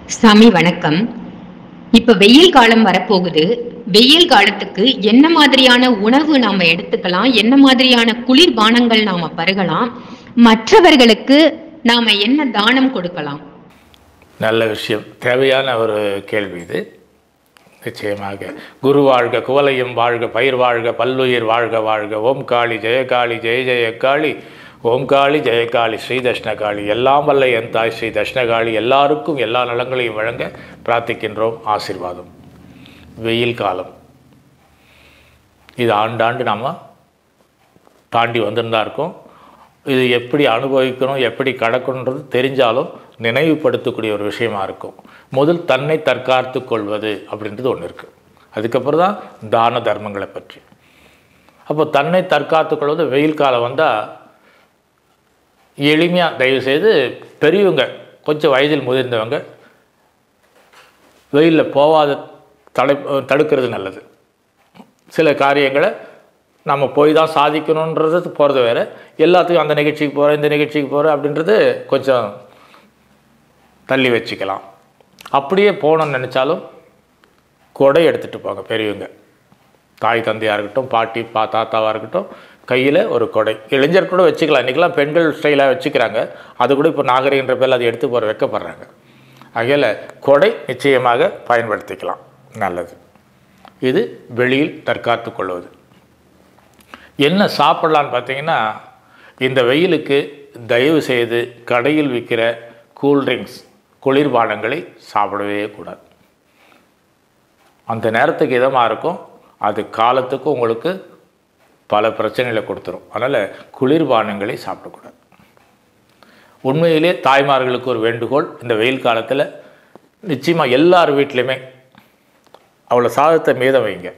சாமி வணக்கம் இப்ப வெயில் காலம் வரப்போகுது வெயில் காலத்துக்கு என்ன மாதிரியான உணவு நாம எடுத்துக்கலாம் என்ன மாதிரியான குளிர்பானங்கள் நாம பருகலாம் மற்றவர்களுக்கு நாம என்ன தானம் கொடுக்கலாம் நல்ல விஷயம் தேவையான ஒரு கேள்வி இது நிச்சயமாக குரு வாழ்க குவலையும் வாழ்க பயிர் வாழ்க பல்லுயிர் வாழ்க வாழ்க ஓம் காளி ஜெயகாளி ஜெய ஜெய காளி ஓம் காளி ஜெயகாளி ஸ்ரீ தட்சிணகாளி எல்லாம் வல்ல என் தாய் ஸ்ரீ தட்சிணகாளி எல்லாருக்கும் எல்லா நலங்களையும் வழங்க பிரார்த்திக்கின்றோம் ஆசீர்வாதம் வெயில் காலம் இது ஆண்டாண்டு நாம் தாண்டி வந்துன்னு தான் இருக்கோம் இது எப்படி அனுபவிக்கணும் எப்படி கடக்கணுன்றது தெரிஞ்சாலும் நினைவுபடுத்தக்கூடிய ஒரு விஷயமா இருக்கும் முதல் தன்னை தற்காத்து கொள்வது அப்படின்றது ஒன்று இருக்குது அதுக்கப்புறம் தான் தான தர்மங்களை பற்றி அப்போ தன்னை தற்காத்து கொள்வது வெயில் காலம் வந்தால் எளிமையாக தயவுசெய்து பெரியவங்க கொஞ்சம் வயதில் முதிர்ந்தவங்க வெயிலில் போகாத தடை தடுக்கிறது நல்லது சில காரியங்களை நம்ம போய் தான் சாதிக்கணுன்றது போகிறது வேறு எல்லாத்துக்கும் அந்த நிகழ்ச்சிக்கு போகிறேன் இந்த நிகழ்ச்சிக்கு போகிறேன் அப்படின்றது கொஞ்சம் தள்ளி வச்சுக்கலாம் அப்படியே போகணும்னு நினச்சாலும் கொடை எடுத்துகிட்டு போங்க பெரியவங்க தாய் தந்தையாக இருக்கட்டும் பாட்டி பா தாத்தாவாக இருக்கட்டும் கையில் ஒரு கொடை இளைஞர் கூட வச்சுக்கலாம் இன்றைக்கெல்லாம் பெண்கள் ஸ்டைலாக வச்சுக்கிறாங்க அது கூட இப்போ நாகரிகன்ற பேரில் அதை எடுத்து போகிற வைக்கப்படுறாங்க ஆகையில் கொடை நிச்சயமாக பயன்படுத்திக்கலாம் நல்லது இது வெளியில் தற்காத்து கொள்வது என்ன சாப்பிட்லான்னு பார்த்தீங்கன்னா இந்த வெயிலுக்கு தயவு செய்து கடையில் விற்கிற கூல்ட்ரிங்க்ஸ் குளிர்பானங்களை சாப்பிடவே கூடாது அந்த நேரத்துக்கு இதமாக இருக்கும் அது காலத்துக்கும் உங்களுக்கு பல பிரச்சனைகளை கொடுத்துரும் அதனால் குளிர்பானங்களை சாப்பிடக்கூடாது உண்மையிலே தாய்மார்களுக்கு ஒரு வேண்டுகோள் இந்த வெயில் காலத்தில் நிச்சயமாக எல்லார் வீட்லேயுமே அவ்வளோ சாதத்தை மீதம் வைங்க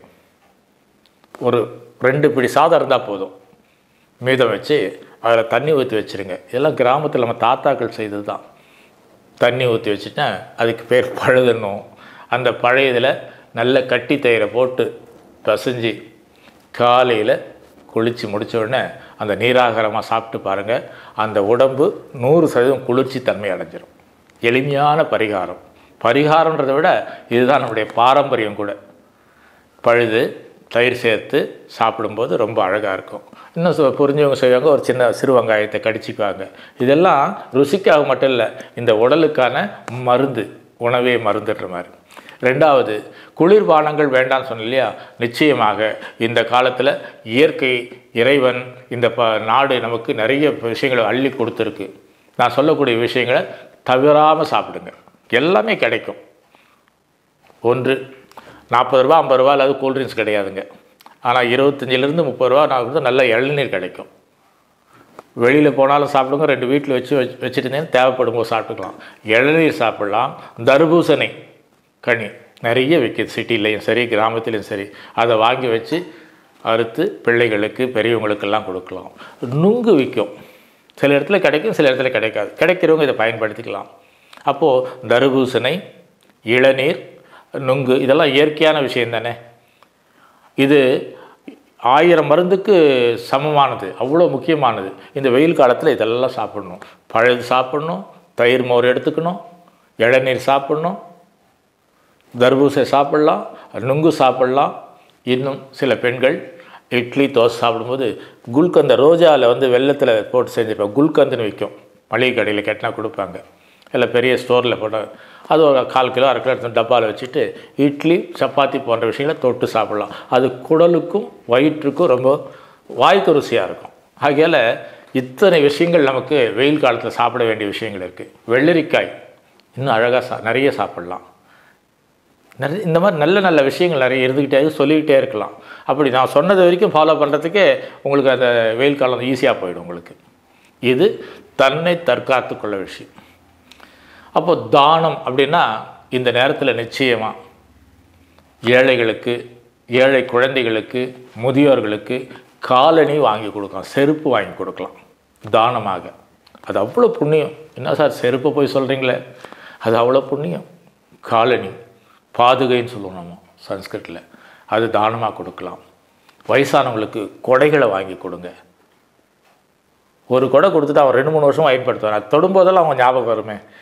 ஒரு ரெண்டு பிடி சாதம் இருந்தால் போதும் மீதம் வச்சு அதில் தண்ணி ஊற்றி வச்சுருங்க இதெல்லாம் கிராமத்தில் நம்ம தாத்தாக்கள் செய்தது தான் தண்ணி ஊற்றி வச்சுட்டா அதுக்கு பேர் பழுதுன்னும் அந்த பழையதில் நல்ல கட்டி தயிரை போட்டு பசைஞ்சு காலையில் குளித்து முடித்த உடனே அந்த நீராகாரமாக சாப்பிட்டு பாருங்கள் அந்த உடம்பு நூறு சதவீதம் குளிர்ச்சி தன்மை அடைஞ்சிரும் எளிமையான பரிகாரம் பரிகாரன்றதை விட இதுதான் நம்முடைய பாரம்பரியம் கூட பழுது தயிர் சேர்த்து சாப்பிடும்போது ரொம்ப அழகாக இருக்கும் இன்னும் சொ- புரிஞ்சவங்க செய்வாங்க ஒரு சின்ன சிறு வெங்காயத்தை கடிச்சிக்குவாங்க இதெல்லாம் ருசிக்காக மட்டும் இல்லை இந்த உடலுக்கான மருந்து உணவே மருந்துன்ற மாதிரி ரெண்டாவது குளிர்பானங்கள் வேண்டாம்னு சொன்னேன் இல்லையா நிச்சயமாக இந்த காலத்தில் இயற்கை இறைவன் இந்த ப நாடு நமக்கு நிறைய விஷயங்களை அள்ளி கொடுத்துருக்கு நான் சொல்லக்கூடிய விஷயங்களை தவறாமல் சாப்பிடுங்க எல்லாமே கிடைக்கும் ஒன்று நாற்பது ரூபா ஐம்பது ரூபா அல்லது கூல்ட்ரிங்க்ஸ் கிடையாதுங்க ஆனால் இருபத்தஞ்சிலேருந்து முப்பது ரூபா நான் வந்து நல்ல இளநீர் கிடைக்கும் வெளியில் போனாலும் சாப்பிடுங்க ரெண்டு வீட்டில் வச்சு வச்சு வச்சுருந்தேன்னு தேவைப்படும் போது சாப்பிட்டுக்கலாம் இளநீர் சாப்பிடலாம் தர்பூசணி கனி நிறைய விற்கிது சிட்டிலையும் சரி கிராமத்துலேயும் சரி அதை வாங்கி வச்சு அறுத்து பிள்ளைகளுக்கு பெரியவங்களுக்கெல்லாம் கொடுக்கலாம் நுங்கு விற்கும் சில இடத்துல கிடைக்கும் சில இடத்துல கிடைக்காது கிடைக்கிறவங்க இதை பயன்படுத்திக்கலாம் அப்போது தர்பூசணி இளநீர் நுங்கு இதெல்லாம் இயற்கையான விஷயம் தானே இது ஆயிரம் மருந்துக்கு சமமானது அவ்வளோ முக்கியமானது இந்த வெயில் காலத்தில் இதெல்லாம் சாப்பிடணும் பழது சாப்பிடணும் தயிர் மோர் எடுத்துக்கணும் இளநீர் சாப்பிடணும் தர்பூசை சாப்பிடலாம் நுங்கு சாப்பிடலாம் இன்னும் சில பெண்கள் இட்லி தோசை சாப்பிடும்போது குல்கந்த ரோஜாவில் வந்து வெள்ளத்தில் போட்டு செஞ்சுருப்பாங்க குல்கந்துன்னு விற்கும் மளிகை கடையில் கட்டினா கொடுப்பாங்க இல்லை பெரிய ஸ்டோரில் போட்ட அது ஒரு கால் கிலோ அரை கிலோ எடுத்து டப்பாவில் வச்சுட்டு இட்லி சப்பாத்தி போன்ற விஷயங்களை தொட்டு சாப்பிடலாம் அது குடலுக்கும் வயிற்றுக்கும் ரொம்ப வாய்க்கு ருசியாக இருக்கும் ஆகையால் இத்தனை விஷயங்கள் நமக்கு வெயில் காலத்தில் சாப்பிட வேண்டிய விஷயங்கள் இருக்குது வெள்ளரிக்காய் இன்னும் அழகாக சா நிறைய சாப்பிடலாம் நிறைய இந்த மாதிரி நல்ல நல்ல விஷயங்கள் நிறைய இருந்துக்கிட்டே இருக்கு, சொல்லிக்கிட்டே இருக்கலாம் அப்படி நான் சொன்னது வரைக்கும் ஃபாலோ பண்ணுறதுக்கே உங்களுக்கு அந்த வெயில் காலம் ஈஸியாக போயிடும் உங்களுக்கு இது தன்னை தற்காத்து கொள்ள விஷயம் அப்போ தானம் அப்படின்னா இந்த நேரத்தில் நிச்சயமாக ஏழைகளுக்கு ஏழை குழந்தைகளுக்கு முதியோர்களுக்கு காலணி வாங்கி கொடுக்கலாம் செருப்பு வாங்கி கொடுக்கலாம் தானமாக அது அவ்வளோ புண்ணியம் என்ன சார் செருப்பை போய் சொல்கிறீங்களே அது அவ்வளோ புண்ணியம் காலணி பாதுகைன்னு சொல்லுவோம் நம்ம சன்ஸ்கிரிட்டில் அது தானமாக கொடுக்கலாம் வயசானவங்களுக்கு கொடைகளை வாங்கி கொடுங்க ஒரு கொடை கொடுத்துட்டு அவன் ரெண்டு மூணு வருஷம் பயன்படுத்துவான் அது தொடும்போதெல்லாம் அவங்க ஞாபகம் வருமே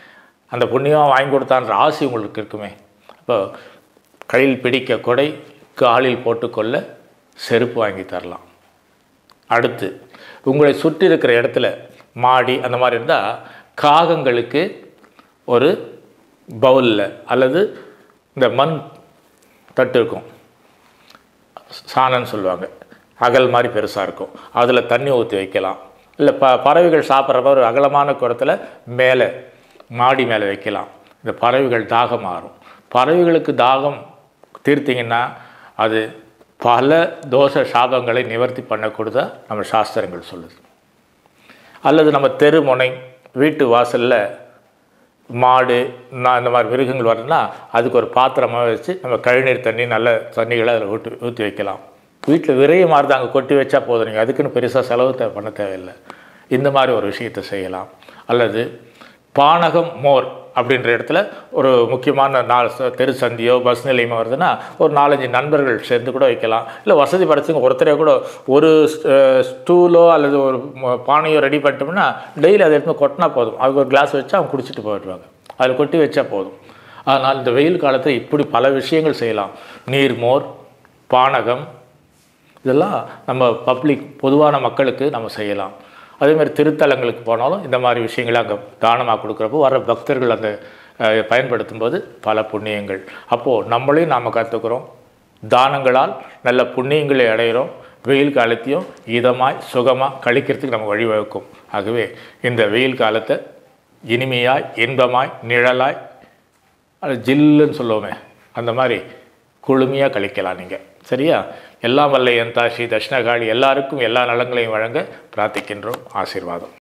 அந்த புண்ணியம் வாங்கி கொடுத்தான்ற ஆசை உங்களுக்கு இருக்குமே இப்போ கையில் பிடிக்க கொடை காலில் போட்டுக்கொள்ள செருப்பு வாங்கி தரலாம் அடுத்து உங்களை சுற்றி இருக்கிற இடத்துல மாடி அந்த மாதிரி இருந்தால் காகங்களுக்கு ஒரு பவுலில் அல்லது இந்த மண் தட்டு இருக்கும் சாணம்னு சொல்லுவாங்க அகல் மாதிரி பெருசாக இருக்கும் அதில் தண்ணி ஊற்றி வைக்கலாம் இல்லை ப பறவைகள் சாப்பிட்றப்ப ஒரு அகலமான குடத்தில் மேலே மாடி மேலே வைக்கலாம் இந்த பறவைகள் தாகம் மாறும் பறவைகளுக்கு தாகம் தீர்த்திங்கன்னா அது பல தோஷ சாபங்களை நிவர்த்தி பண்ணக்கூடதா நம்ம சாஸ்திரங்கள் சொல்லுது அல்லது நம்ம தெரு முனை வீட்டு வாசலில் மாடு நான் இந்த மாதிரி மிருகங்கள் வருதுன்னா அதுக்கு ஒரு பாத்திரமாக வச்சு நம்ம கழிநீர் தண்ணி நல்ல தண்ணிகளை அதில் ஊற்றி ஊற்றி வைக்கலாம் வீட்டில் விரைய மாதிரி அங்கே கொட்டி வச்சா போதும் நீங்கள் அதுக்குன்னு பெருசாக செலவு தே பண்ண தேவையில்லை இந்த மாதிரி ஒரு விஷயத்தை செய்யலாம் அல்லது பானகம் மோர் அப்படின்ற இடத்துல ஒரு முக்கியமான நாலு ச- தெரு சந்தியோ பஸ் நிலையமோ வருதுன்னா ஒரு நாலஞ்சு நண்பர்கள் சேர்ந்து கூட வைக்கலாம் இல்லை வசதி படைச்சவங்க ஒருத்தரே கூட ஒரு ஸ்டூலோ அல்லது ஒரு ம- பானையோ ரெடி பண்ணிட்டோம்னா டெய்லி அதை எடுத்து கொட்டினா போதும் அவங்க ஒரு கிளாஸ் வச்சு அவங்க குடிச்சிட்டு போயிடுவாங்க அதில் கொட்டி வச்சா போதும் அதனால் இந்த வெயில் காலத்தில் இப்படி பல விஷயங்கள் செய்யலாம் நீர் மோர் பானகம் இதெல்லாம் நம்ம பப்ளிக் பொதுவான மக்களுக்கு நம்ம செய்யலாம் அதே மாதிரி திருத்தலங்களுக்கு போனாலும் இந்த மாதிரி விஷயங்களை அங்கே தானமாக கொடுக்குறப்போ வர பக்தர்கள் அந்த அஹ், பயன்படுத்தும் போது பல புண்ணியங்கள் அப்போது நம்மளையும் நாம் கற்றுக்குறோம் தானங்களால் நல்ல புண்ணியங்களை அடைகிறோம் வெயில் காலத்தையும் இதமாய் சுகமாக கழிக்கிறதுக்கு நம்ம வழிவகுக்கும் ஆகவே இந்த வெயில் காலத்தை இனிமையாய் இன்பமாய் நிழலாய் அது ஜில்லுன்னு சொல்லுவோமே அந்த மாதிரி குளுமையாக கழிக்கலாம் நீங்கள் சரியா எல்லாம் வல்ல என் தாஷி தட்சிணகாளி எல்லாருக்கும் எல்லா நலங்களையும் வழங்க பிரார்த்திக்கின்றோம் ஆசீர்வாதம்